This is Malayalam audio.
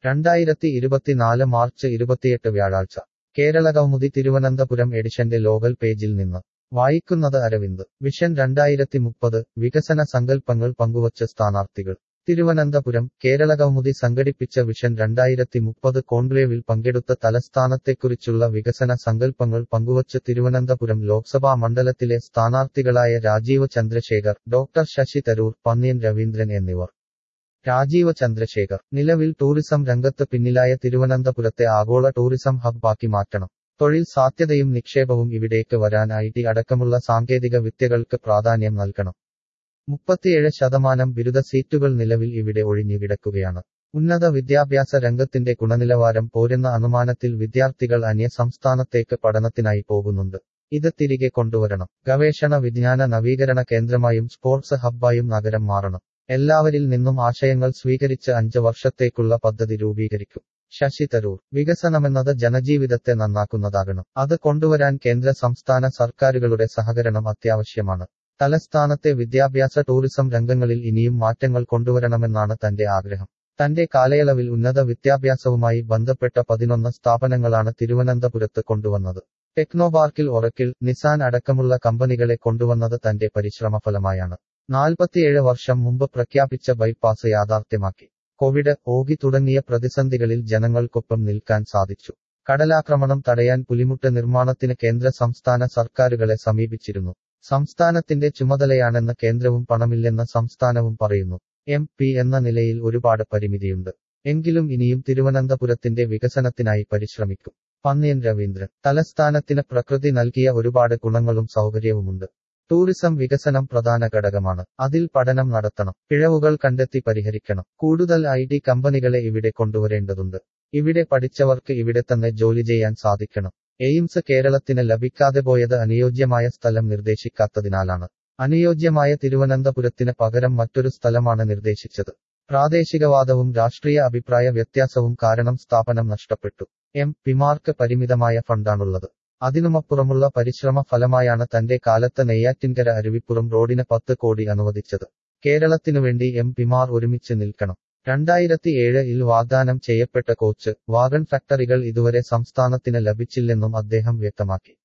രണ്ടായിരത്തി ഇരുപത്തിനാല് മാർച്ച് ഇരുപത്തിയെട്ട് വ്യാഴാഴ്ച കേരള കൗമുദി തിരുവനന്തപുരം എഡിഷന്റെ ലോകൽ പേജിൽ നിന്ന് വായിക്കുന്നത് അരവിന്ദ് വിഷൻ രണ്ടായിരത്തി മുപ്പത് വികസന സങ്കല്പങ്ങൾ പങ്കുവച്ച സ്ഥാനാർത്ഥികൾ തിരുവനന്തപുരം കേരള കൗമുദി സംഘടിപ്പിച്ച വിഷൻ രണ്ടായിരത്തി മുപ്പത് കോൺക്ലേവിൽ പങ്കെടുത്ത തലസ്ഥാനത്തെക്കുറിച്ചുള്ള വികസന സങ്കല്പങ്ങൾ പങ്കുവച്ച് തിരുവനന്തപുരം ലോക്സഭാ മണ്ഡലത്തിലെ സ്ഥാനാർത്ഥികളായ രാജീവ് ചന്ദ്രശേഖർ ഡോക്ടർ ശശി തരൂർ പന്ന്യൻ രവീന്ദ്രൻ എന്നിവർ രാജീവ് ചന്ദ്രശേഖർ നിലവിൽ ടൂറിസം രംഗത്ത് പിന്നിലായ തിരുവനന്തപുരത്തെ ആഗോള ടൂറിസം ഹബ്ബാക്കി മാറ്റണം തൊഴിൽ സാധ്യതയും നിക്ഷേപവും ഇവിടേക്ക് വരാൻ ഐ ടി അടക്കമുള്ള സാങ്കേതിക വിദ്യകൾക്ക് പ്രാധാന്യം നൽകണം മുപ്പത്തിയേഴ് ശതമാനം ബിരുദ സീറ്റുകൾ നിലവിൽ ഇവിടെ ഒഴിഞ്ഞുകിടക്കുകയാണ് ഉന്നത വിദ്യാഭ്യാസ രംഗത്തിന്റെ ഗുണനിലവാരം പോരുന്ന അനുമാനത്തിൽ വിദ്യാർത്ഥികൾ അന്യ സംസ്ഥാനത്തേക്ക് പഠനത്തിനായി പോകുന്നുണ്ട് ഇത് തിരികെ കൊണ്ടുവരണം ഗവേഷണ വിജ്ഞാന നവീകരണ കേന്ദ്രമായും സ്പോർട്സ് ഹബ്ബായും നഗരം മാറണം എല്ലാവരിൽ നിന്നും ആശയങ്ങൾ സ്വീകരിച്ച് അഞ്ച് വർഷത്തേക്കുള്ള പദ്ധതി രൂപീകരിക്കും ശശി തരൂർ വികസനമെന്നത് ജനജീവിതത്തെ നന്നാക്കുന്നതാകണം അത് കൊണ്ടുവരാൻ കേന്ദ്ര സംസ്ഥാന സർക്കാരുകളുടെ സഹകരണം അത്യാവശ്യമാണ് തലസ്ഥാനത്തെ വിദ്യാഭ്യാസ ടൂറിസം രംഗങ്ങളിൽ ഇനിയും മാറ്റങ്ങൾ കൊണ്ടുവരണമെന്നാണ് തന്റെ ആഗ്രഹം തന്റെ കാലയളവിൽ ഉന്നത വിദ്യാഭ്യാസവുമായി ബന്ധപ്പെട്ട പതിനൊന്ന് സ്ഥാപനങ്ങളാണ് തിരുവനന്തപുരത്ത് കൊണ്ടുവന്നത് ടെക്നോപാർക്കിൽ ഒറക്കിൽ നിസാൻ അടക്കമുള്ള കമ്പനികളെ കൊണ്ടുവന്നത് തന്റെ പരിശ്രമഫലമായാണ് നാൽപ്പത്തിയേഴ് വർഷം മുമ്പ് പ്രഖ്യാപിച്ച ബൈപ്പാസ് യാഥാർത്ഥ്യമാക്കി കോവിഡ് ഓഗി തുടങ്ങിയ പ്രതിസന്ധികളിൽ ജനങ്ങൾക്കൊപ്പം നിൽക്കാൻ സാധിച്ചു കടലാക്രമണം തടയാൻ പുലിമുട്ട് നിർമ്മാണത്തിന് കേന്ദ്ര സംസ്ഥാന സർക്കാരുകളെ സമീപിച്ചിരുന്നു സംസ്ഥാനത്തിന്റെ ചുമതലയാണെന്ന് കേന്ദ്രവും പണമില്ലെന്ന് സംസ്ഥാനവും പറയുന്നു എം പി എന്ന നിലയിൽ ഒരുപാട് പരിമിതിയുണ്ട് എങ്കിലും ഇനിയും തിരുവനന്തപുരത്തിന്റെ വികസനത്തിനായി പരിശ്രമിക്കും പന്ന്യൻ രവീന്ദ്രൻ തലസ്ഥാനത്തിന് പ്രകൃതി നൽകിയ ഒരുപാട് ഗുണങ്ങളും സൗകര്യവുമുണ്ട് ടൂറിസം വികസനം പ്രധാന ഘടകമാണ് അതിൽ പഠനം നടത്തണം പിഴവുകൾ കണ്ടെത്തി പരിഹരിക്കണം കൂടുതൽ ഐ ടി കമ്പനികളെ ഇവിടെ കൊണ്ടുവരേണ്ടതുണ്ട് ഇവിടെ പഠിച്ചവർക്ക് ഇവിടെ തന്നെ ജോലി ചെയ്യാൻ സാധിക്കണം എയിംസ് കേരളത്തിന് ലഭിക്കാതെ പോയത് അനുയോജ്യമായ സ്ഥലം നിർദ്ദേശിക്കാത്തതിനാലാണ് അനുയോജ്യമായ തിരുവനന്തപുരത്തിന് പകരം മറ്റൊരു സ്ഥലമാണ് നിർദ്ദേശിച്ചത് പ്രാദേശികവാദവും രാഷ്ട്രീയ അഭിപ്രായ വ്യത്യാസവും കാരണം സ്ഥാപനം നഷ്ടപ്പെട്ടു എം പിമാർക്ക് പരിമിതമായ ഫണ്ടാണുള്ളത് അതിനുമപ്പുറമുള്ള പരിശ്രമ ഫലമായാണ് തന്റെ കാലത്ത് നെയ്യാറ്റിൻകര അരുവിപ്പുറം റോഡിന് പത്ത് കോടി അനുവദിച്ചത് കേരളത്തിനുവേണ്ടി എം പിമാർ ഒരുമിച്ച് നിൽക്കണം രണ്ടായിരത്തി ഏഴിൽ വാഗ്ദാനം ചെയ്യപ്പെട്ട കോച്ച് വാഗൺ ഫാക്ടറികൾ ഇതുവരെ സംസ്ഥാനത്തിന് ലഭിച്ചില്ലെന്നും അദ്ദേഹം വ്യക്തമാക്കി